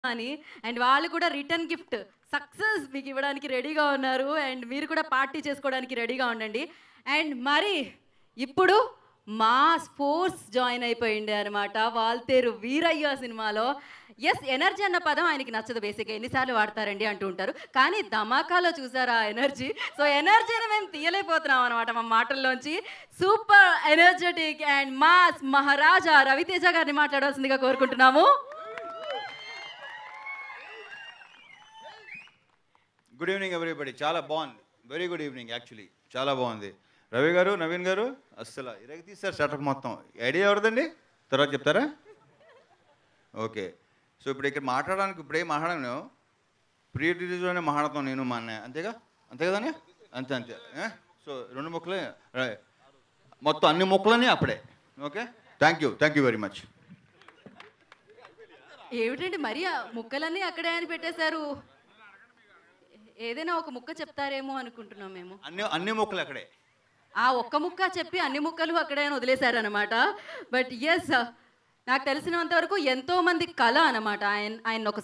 అని అండ్ వాళ్ళు కూడా రిటర్న్ గిఫ్ట్ సక్సెస్ మీకు ఇవ్వడానికి రెడీగా ఉన్నారు అండ్ మీరు కూడా పార్టీ చేసుకోవడానికి రెడీగా ఉండండి అండ్ మరి ఇప్పుడు మా ఫోర్స్ జాయిన్ అయిపోయింది అనమాట వాల్తేరు వీరయ్య సినిమాలో ఎస్ ఎనర్జీ అన్న పదం ఆయనకి నచ్చదు బేసిక్గా ఎన్నిసార్లు వాడతారండి అంటూ ఉంటారు కానీ ధమాకాలో చూసారా ఆ ఎనర్జీ సో ఎనర్జీని మేము తీయలేకపోతున్నాం అనమాట మా మాటల్లోంచి super energetic and mass Maharaja Ravi Teja గారిని మాట్లాడాల్సిందిగా కోరుకుంటున్నాము గుడ్ ఈవినింగ్ ఎవ్రీబడి చాలా బాగుంది వెరీ గుడ్ ఈవినింగ్ యాక్చువల్లీ చాలా బాగుంది రవి గారు నవీన్ గారు అస్సలు ఇరగ తీస్తారు షటక్ మొత్తం ఐడియా ఎవరిదండి తర్వాత చెప్తారా ఓకే సో ఇప్పుడు ఇక్కడ మాట్లాడడానికి ఇప్పుడే మాట్లాడాను ప్రీ రిలీజ్లోనే మాట్లాడతాం నేను మా అన్నయ్య అంతేగా అంతే కదండి అంతే అంతే ఏ? సో రెండు ముక్కలే రైట్. మొత్తం అన్ని ముక్కలని అప్పుడే okay thank you thank you very much ఏమిటండి మరి ఆ ముక్కలన్నీ అక్కడే అని పెట్టేశారు ఏదైనా ఒక ముక్క చెప్తారేమో అనుకుంటున్నాం మేము అన్ని అన్ని ముక్కలు అక్కడే ఆ ఒక్క ముక్క చెప్పి అన్ని ముక్కలు అక్కడే అని వదిలేశారనమాట బట్ ఎస్ నాకు తెలిసినంత వరకు ఎంతో మంది కళ అనమాట ఆయన ఆయన ఒక